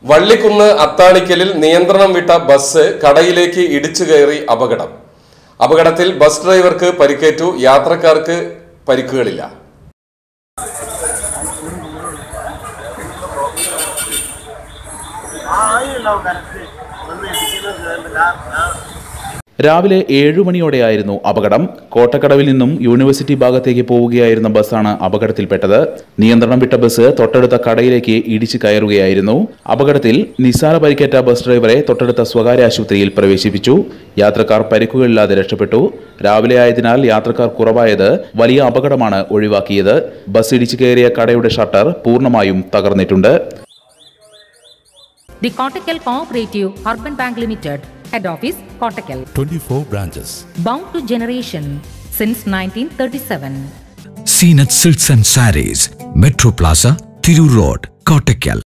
വള്ളിക്കുന്ന് അത്താണിക്കലിൽ നിയന്ത്രണം വിട്ട ബസ് കടയിലേക്ക് ഇടിച്ചു കയറി അപകടം അപകടത്തിൽ ബസ് ഡ്രൈവർക്ക് പരിക്കേറ്റു യാത്രക്കാർക്ക് പരിക്കുകളില്ല രാവിലെ ഏഴു മണിയോടെയായിരുന്നു അപകടം കോട്ടക്കടവിൽ നിന്നും യൂണിവേഴ്സിറ്റി ഭാഗത്തേക്ക് പോവുകയായിരുന്ന ബസ്സാണ് അപകടത്തിൽപ്പെട്ടത് നിയന്ത്രണം വിട്ട ബസ് തൊട്ടടുത്ത കടയിലേക്ക് ഇടിച്ചു കയറുകയായിരുന്നു അപകടത്തിൽ നിസ്സാര പരിക്കേറ്റ ബസ് ഡ്രൈവറെ തൊട്ടടുത്ത സ്വകാര്യ ആശുപത്രിയിൽ പ്രവേശിപ്പിച്ചു യാത്രക്കാർ പരിക്കുകളില്ലാതെ രക്ഷപ്പെട്ടു രാവിലെ ആയതിനാൽ യാത്രക്കാർ കുറവായത് വലിയ അപകടമാണ് ഒഴിവാക്കിയത് ബസ് ഇടിച്ചു കയറിയ കടയുടെ ഷട്ടർ പൂർണ്ണമായും തകർന്നിട്ടുണ്ട് The Kottakkal Cooperative Urban Bank Limited, Head Office, Kottakkal. 24 branches. Bound to generation since 1937. Seen at Silks and Saris, Metro Plaza, Thiru Road, Kottakkal.